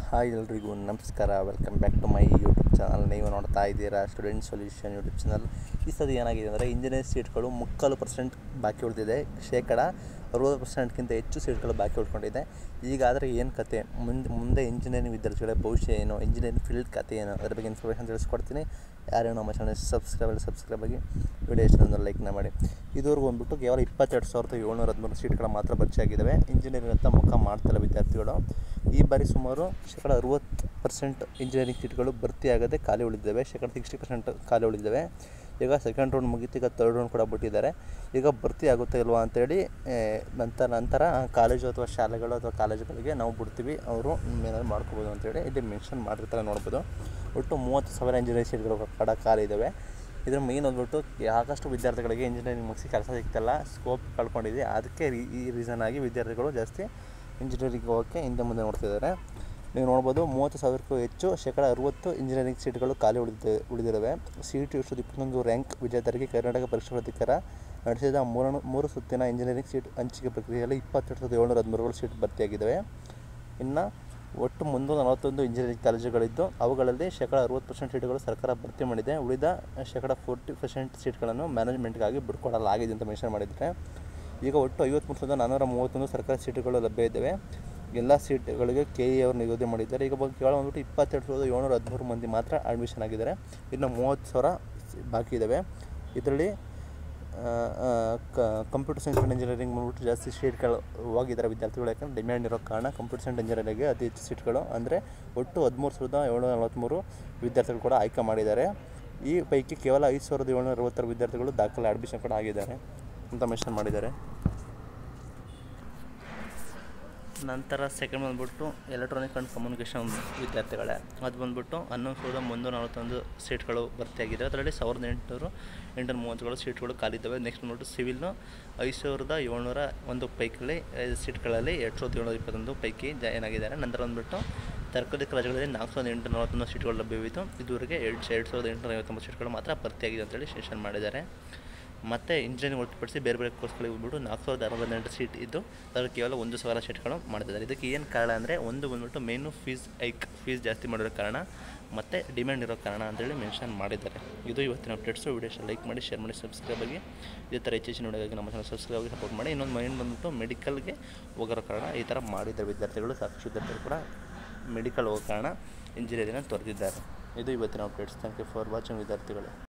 hi ಎಲ್ರಿಗೂ ನಮಸ್ಕಾರ welcome back to my YouTube channel ನೀವು ನೋಡ್ತಾ ಇದ್ದೀರಾ ಸ್ಟೂಡೆಂಟ್ ಸೊಲ್ಯೂಷನ್ ಯೂಟ್ಯೂಬ್ ಚಾನಲ್ ಈ ಸತಿ ಏನಾಗಿದೆ ಅಂದರೆ ಇಂಜಿನಿಯರ್ ಸೀಟ್ಗಳು ಮುಕ್ಕಾಲು ಪರ್ಸೆಂಟ್ ಬಾಕಿ ಉಳಿದಿದೆ ಶೇಕಡ ಅರುವತ್ತು ಪರ್ಸೆಂಟ್ಗಿಂತ ಹೆಚ್ಚು ಸೀಟ್ಗಳು ಬಾಕಿ ಉಳ್ಕೊಂಡಿದೆ ಈಗಾದರೆ ಏನು ಕತೆ ಮುಂದೆ ಮುಂದೆ ಇಂಜಿನಿಯರಿಂಗ್ ವಿದ್ಯಾರ್ಥಿಗಳ ಭವಿಷ್ಯ ಏನು ಇಂಜಿನಿಯರಿಂಗ್ ಫೀಲ್ಡ್ ಕತೆ ಏನು ಅದ್ರ ಬಗ್ಗೆ ಇನ್ಫಾರ್ಮೇಷನ್ ತಿಳಿಸ್ಕೊಡ್ತೀನಿ ಯಾರು ನಮ್ಮ ಚಾನಲ್ ಸಬ್ಸ್ಕ್ರೈಬ್ ಅಲ್ಲಿ ಸಬ್ಸ್ಕ್ರೈಬ್ ಆಗಿ ವಿಡಿಯೋ ಇಷ್ಟ ಲೈಕ್ನ ಮಾಡಿ ಇದುವರೆಗೂ ಬಂದ್ಬಿಟ್ಟು ಕೇವಲ ಇಪ್ಪತ್ತೆರಡು ಸಾವಿರದ ಏಳ್ನೂರ ಹದಿಮೂರು ಸೀಟ್ಗಳು ಮಾತ್ರ ಭರ್ತಿಯಾಗಿದ್ದಾವೆ ಇಂಜಿನಿಯರಿಂಗ್ ಅಂತ ಮುಖ ಮಾಡ್ತಿಲ್ಲ ವಿದ್ಯಾರ್ಥಿಗಳು ಈ ಬಾರಿ ಸುಮಾರು ಶೇಕಡ ಅರುವತ್ತು ಪರ್ಸೆಂಟ್ ಇಂಜಿನಿಯರಿಂಗ್ ಸೀಟ್ಗಳು ಭರ್ತಿಯಾಗದೆ ಖಾಲಿ ಉಳಿದಿದ್ದಾವೆ ಶೇಕಡ ಸಿಕ್ಸ್ಟಿ ಪರ್ಸೆಂಟ್ ಖಾಲಿ ಉಳಿದಿದ್ದಾವೆ ಈಗ ಸೆಕೆಂಡ್ ರೌಂಡ್ ಮುಗೀತು ಈಗ ತರ್ಡ್ ರೌಂಡ್ ಕೂಡ ಬಿಟ್ಟಿದ್ದಾರೆ ಈಗ ಭರ್ತಿ ಆಗುತ್ತಾ ಇಲ್ವಾ ಅಂತೇಳಿ ಆ, ನಂತರ ನಂತರ ಕಾಲೇಜು ಅಥವಾ ಶಾಲೆಗಳು ಅಥವಾ ಕಾಲೇಜುಗಳಿಗೆ ನಾವು ಬಿಡ್ತೀವಿ ಅವರು ಏನಾದ್ರು ಮಾಡ್ಕೋಬೋದು ಅಂತೇಳಿ ಇಲ್ಲಿ ಮೆನ್ಷನ್ ಮಾಡಿರ್ತಾರೆ ನೋಡ್ಬೋದು ಒಟ್ಟು ಮೂವತ್ತು ಸಾವಿರ ಇಂಜಿನಿಯರಿಂಗ್ ಸೀಟ್ಗಳು ಕಡ ಖಾಲಿ ಇದ್ದಾವೆ ಇದ್ರ ಮೇನ್ ಅಂದ್ಬಿಟ್ಟು ಸಾಕಷ್ಟು ವಿದ್ಯಾರ್ಥಿಗಳಿಗೆ ಇಂಜಿನಿಯರಿಂಗ್ ಮುಗಿಸಿ ಕೆಲಸ ಸಿಗ್ತಲ್ಲ ಸ್ಕೋಪ್ ಕಳ್ಕೊಂಡಿದೆ ಅದಕ್ಕೆ ರೀ- ಈ ರೀಸನ್ ಆಗಿ ವಿದ್ಯಾರ್ಥಿಗಳು ಜಾಸ್ತಿ ಇಂಜಿನಿಯರಿಂಗ್ ಹೋಗೋಕ್ಕೆ ಹಿಂದೆ ಮುಂದೆ ನೋಡ್ತಿದ್ದಾರೆ ನೀವು ನೋಡ್ಬೋದು ಮೂವತ್ತು ಸಾವಿರಕ್ಕೂ ಹೆಚ್ಚು ಶೇಕಡ ಅರುವತ್ತು ಇಂಜಿನಿಯರಿಂಗ್ ಸೀಟ್ಗಳು ಖಾಲಿ ಉಳಿದ ಉಳಿದಿದ್ದಾವೆ ಸಿ ಇ ಟಿ ವರ್ಷದ ಇಪ್ಪತ್ತೊಂದು ರ್ಯಾಂಕ್ ವಿಜೇತರಿಗೆ ಕರ್ನಾಟಕ ಪರೀಕ್ಷಾ ಪ್ರಾಧಿಕಾರ ನಡೆಸಿದ ಮೂರು ಮೂರು ಸುತ್ತಿನ ಇಂಜಿನಿಯರಿಂಗ್ ಸೀಟ್ ಹಂಚಿಕೆ ಪ್ರಕ್ರಿಯೆಯಲ್ಲಿ ಇಪ್ಪತ್ತೆರಡು ಸಾವಿರದ ಏಳ್ನೂರ ಹದಿಮೂರುಗಳು ಸೀಟ್ ಭರ್ತಿಯಾಗಿದ್ದಾವೆ ಇನ್ನು ಒಟ್ಟು ಮುನ್ನೂರ ನಲವತ್ತೊಂದು ಇಂಜಿನಿಯರಿಂಗ್ ಕಾಲೇಜುಗಳಿದ್ದು ಅವುಗಳಲ್ಲಿ ಶೇಕಡ ಅರುವತ್ತು ಪರ್ಸೆಂಟ್ ಸೀಟುಗಳು ಸರ್ಕಾರ ಭರ್ತಿ ಮಾಡಿದೆ ಉಳಿದ ಶೇಕಡ ಫೋರ್ಟಿ ಪರ್ಸೆಂಟ್ ಸೀಟ್ಗಳನ್ನು ಮ್ಯಾನೇಜ್ಮೆಂಟ್ಗಾಗಿ ಬಿಟ್ಕೊಡಲಾಗಿದೆ ಅಂತ ಮೆನ್ಷನ್ ಮಾಡಿದ್ದಾರೆ ಈಗ ಒಟ್ಟು ಐವತ್ತ್ಮೂರು ಸಾವಿರದ ನಾನ್ನೂರ ಮೂವತ್ತೊಂದು ಸರ್ಕಾರಿ ಸೀಟುಗಳು ಲಭ್ಯ ಇದ್ದಾವೆ ಎಲ್ಲ ಸೀಟ್ಗಳಿಗೆ ಕೆ ಇ ಅವರು ನಿಗದಿ ಮಾಡಿದ್ದಾರೆ ಈಗ ಬಂದು ಕೇವಲ ಬಂದ್ಬಿಟ್ಟು ಇಪ್ಪತ್ತೆರಡು ಸಾವಿರದ ಏಳ್ನೂರ ಹದಿಮೂರು ಮಂದಿ ಮಾತ್ರ ಅಡ್ಮಿಷನ್ ಆಗಿದ್ದಾರೆ ಇನ್ನು ಮೂವತ್ತು ಸಾವಿರ ಸಿ- ಬಾಕಿ ಇದ್ದಾವೆ ಇದರಲ್ಲಿ ಕಂಪ್ಯೂಟರ್ ಸೈನ್ಸ್ ಆ್ಯಂಡ್ ಇಂಜಿನಿಯರಿಂಗ್ ಬಂದ್ಬಿಟ್ಟು ಜಾಸ್ತಿ ಸೀಟ್ಗಳು ಹೋಗಿದ್ದಾರೆ ವಿದ್ಯಾರ್ಥಿಗಳು ಯಾಕಂದ್ರೆ ಡಿಮ್ಯಾಂಡ್ ಇರೋ ಕಾರಣ ಕಂಪ್ಯೂಟರ್ ಸೈನ್ಸ್ ಇಂಜಿನಿಯರಿಂಗ್ಗೆ ಅತಿ ಹೆಚ್ಚು ಸೀಟ್ಗಳು ಅಂದರೆ ಒಟ್ಟು ಹದಿಮೂರು ಸಾವಿರದ ಏಳ್ನೂರ ನಲವತ್ತ್ಮೂರು ವಿದ್ಯಾರ್ಥಿಗಳು ಕೂಡ ಆಯ್ಕೆ ಮಾಡಿದ್ದಾರೆ ಈ ಪೈಕಿ ಕೇವಲ ಐದು ಸಾವಿರದ ಏಳ್ನೂರ ಅರವತ್ತಾರು ವಿದ್ಯಾರ್ಥಿಗಳು ದಾಖಲೆ ಅಡ್ಮಿಷನ್ ಕೂಡ ಆಗಿದ್ದಾರೆ ಅಂತ ಮೆನ್ಷನ್ ಮಾಡಿದ್ದಾರೆ ನಂತರ ಸೆಕೆಂಡ್ ಬಂದ್ಬಿಟ್ಟು ಎಲೆಕ್ಟ್ರಾನಿಕ್ ಆ್ಯಂಡ್ ಕಮ್ಯುನಿಕೇಷನ್ ವಿದ್ಯಾರ್ಥಿಗಳೇ ಅದು ಬಂದ್ಬಿಟ್ಟು ಹನ್ನೊಂದು ಸಾವಿರದ ಮುನ್ನೂರ ನಲವತ್ತೊಂದು ಸೀಟ್ಗಳು ಭರ್ತಿಯಾಗಿದೆ ಅದರಲ್ಲಿ ಸಾವಿರದ ಎಂಟುನೂರು ಎಂಟುನೂರ ಮೂವತ್ತುಗಳು ಸೀಟ್ಗಳು ಖಾಲಿದ್ದಾವೆ ನೆಕ್ಸ್ಟ್ ಬಂದ್ಬಿಟ್ಟು ಸಿವಿಲ್ನು ಐದು ಸಾವಿರದ ಏಳ್ನೂರ ಒಂದು ಪೈಕಲ್ಲಿ ಐದು ಸೀಟ್ಗಳಲ್ಲಿ ಎರಡು ಸಾವಿರದ ಏಳ್ನೂರ ಇಪ್ಪತ್ತೊಂದು ಪೈಕಿ ಜಾಯ್ನ್ ಆಗಿದ್ದಾರೆ ನಂತರ ಬಂದ್ಬಿಟ್ಟು ತರಕಾರಿ ಕಾಲೇಜುಗಳಲ್ಲಿ ನಾಲ್ಕು ಸಾವಿರದ ಎಂಟುನೂರ ನಲವತ್ತೊಂದು ಸೀಟ್ಗಳು ಲಭ್ಯವಿದ್ದು ಇದುವರೆಗೆ ಎರಡು ಎರಡು ಸಾವಿರದ ಎಂಟುನೂರ ಐವತ್ತೊಂಬತ್ತು ಸೀಟ್ಗಳು ಮಾತ್ರ ಭರ್ತಿಯಾಗಿದೆ ಅಂತೇಳಿ ಸೆಷನ್ ಮಾಡಿದ್ದಾರೆ ಮತ್ತು ಇಂಜಿನಿಯರಿಂಗ್ ಹೊರತುಪಡಿಸಿ ಬೇರೆ ಬೇರೆ ಕೋರ್ಸ್ಗಳಿಗೆ ಬಂದ್ಬಿಟ್ಟು ನಾಲ್ಕು ಸಾವಿರದ ಅರವತ್ತೆಂಟು ಸೀಟ್ ಇದ್ದು ಅದರಲ್ಲಿ ಕೇವಲ ಒಂದು ಸಾವಿರ ಸೀಟ್ಗಳು ಮಾಡ್ತಿದ್ದಾರೆ ಇದಕ್ಕೆ ಏನು ಕಾರಣ ಅಂದರೆ ಒಂದು ಬಂದ್ಬಿಟ್ಟು ಮೇನು ಫೀಸ್ ಐಕ್ ಫೀಸ್ ಜಾಸ್ತಿ ಮಾಡಿರೋ ಕಾರಣ ಮತ್ತು ಡಿಮ್ಯಾಂಡ್ ಇರೋ ಕಾರಣ ಅಂತೇಳಿ ಮೆನ್ಷನ್ ಮಾಡಿದ್ದಾರೆ ಇದು ಇವತ್ತಿನ ಅಪ್ಡೇಟ್ಸು ವಿಡಿಯೋಸ್ ಲೈಕ್ ಮಾಡಿ ಶೇರ್ ಮಾಡಿ ಸಬ್ಸ್ಕ್ರೈಬ್ ಆಗಿ ಇದೇ ಥರ ಹೆಚ್ಚು ಹೆಚ್ಚಿನ ವಿಡಿಯೋಗಾಗಿ ನಮ್ಮ ಚಾನಲ್ ಸಬ್ಸ್ಕ್ರೈಬ್ ಆಗಿ ಸಪೋರ್ಟ್ ಮಾಡಿ ಇನ್ನೊಂದು ಮೈಂಡ್ ಬಂದ್ಬಿಟ್ಟು ಮೆಡಿಕಲ್ಗೆ ಹೋಗಿರೋ ಕಾರಣ ಈ ಥರ ಮಾಡಿದ್ದಾರೆ ವಿದ್ಯಾರ್ಥಿಗಳು ಸಾಕಷ್ಟು ವಿದ್ಯಾರ್ಥಿಗಳು ಕೂಡ ಮೆಡಿಕಲ್ ಹೋಗೋ ಕಾರಣ ಇಂಜಿನಿಯರಿಂಗ್ ತೊರೆದಿದ್ದಾರೆ ಇದು ಇವತ್ತಿನ updates thank you for watching ವಿದ್ಯಾರ್ಥಿಗಳು